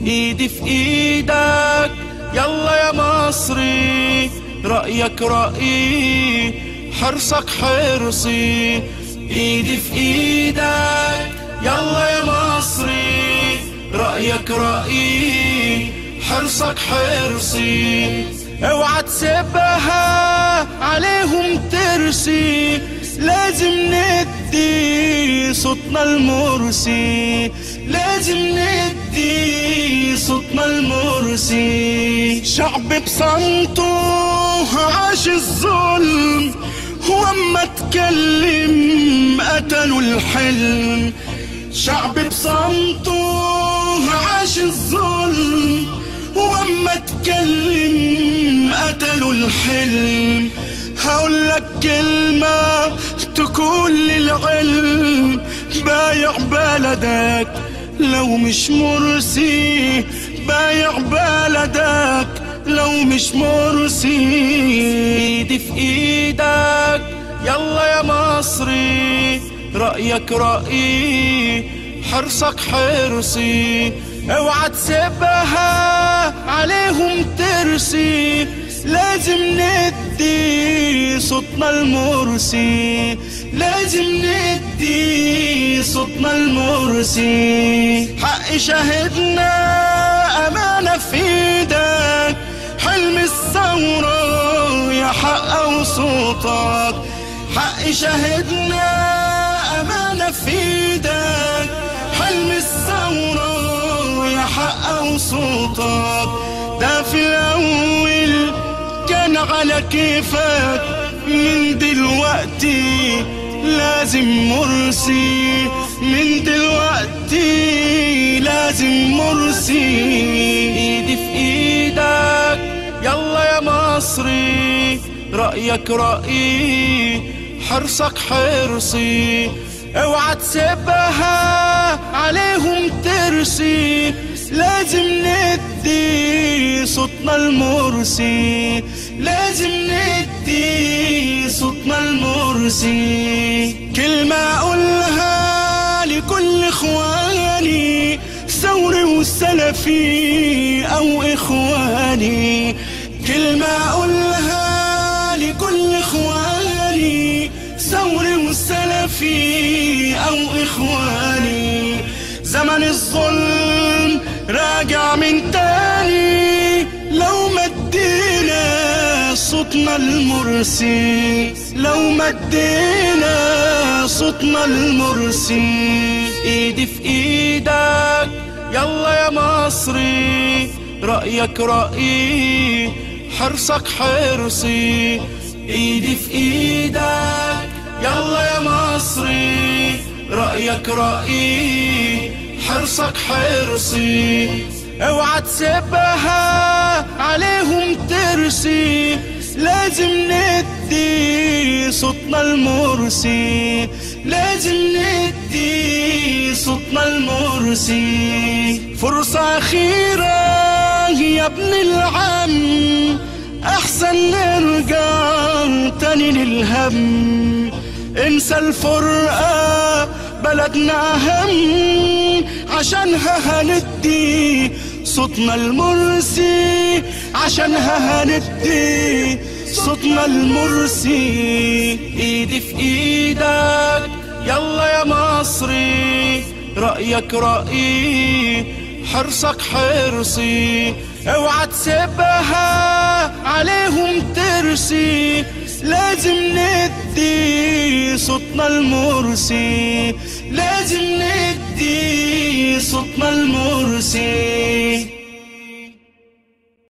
ايدي في ايدك يلا يا مصري رأيك رأيي حرصك حرصي ايدي في ايدك يلا يا مصري رأيك رأيي حرصك حرصي اوعى تسيبها عليهم ترسي لازم ندي صوتنا المرسي لازم ندي صوتنا المرسي شعب بصمته عاش الظلم واما اتكلم قتلوا الحلم شعب بصمته عاش الظلم واما اتكلم قتلوا الحلم هقول لك كلمة تكون للعلم بايع بلدك لو مش مرسي بايع بلدك لو مش مرسي ايدي في ايدك يلا يا مصري رأيك رأيي حرصك حرصي اوعى تسيبها عليهم ترسي لازم ندي صوتنا المرسي لازم ندي صوتنا المرسي حق شاهدنا أمانة في ايدك حلم الثورة يا حق وصوتك حق شاهدنا أمانة في ايدك حلم الثورة يا حق وصوتك ده في الأول كان على كيفك من دلوقتي لازم مرسي من دلوقتي لازم مرسي ايدي في ايدك يلا يا مصري رأيك رأيي حرصك حرصي اوعى تسيبها عليهم ترسي لازم ندي صوتنا المرسي لازم ندي صوتنا المرسي كلمة أقولها لكل إخواني ثوري والسلفي أو إخواني كلمة أقولها لكل إخواني ثوري والسلفي أو إخواني زمن الظلم راجع من تاني لو مدينا صوتنا المرسي لو مدينا صوتنا المرسي ايدي في ايدك يلا يا مصري رأيك رأيي حرصك حرصي ايدي في ايدك يلا يا مصري رأيك رأيي حرصك حرصي اوعى تسيبها عليهم ترسي لازم ندي صوتنا المرسي لازم ندي صوتنا المرسي فرصة أخيرة يا ابن العم أحسن نرجع تاني للهم انسى الفرقة بلدنا أهم عشانها هندي صوتنا المرسي عشانها هندي صوتنا المرسي ايدي في ايدك يلا يا مصري رأيك رأيي حرصك حرصي اوعى تسيبها عليهم ترسي لازم ندي صوتنا المرسي لازم ندي صوتنا المرسي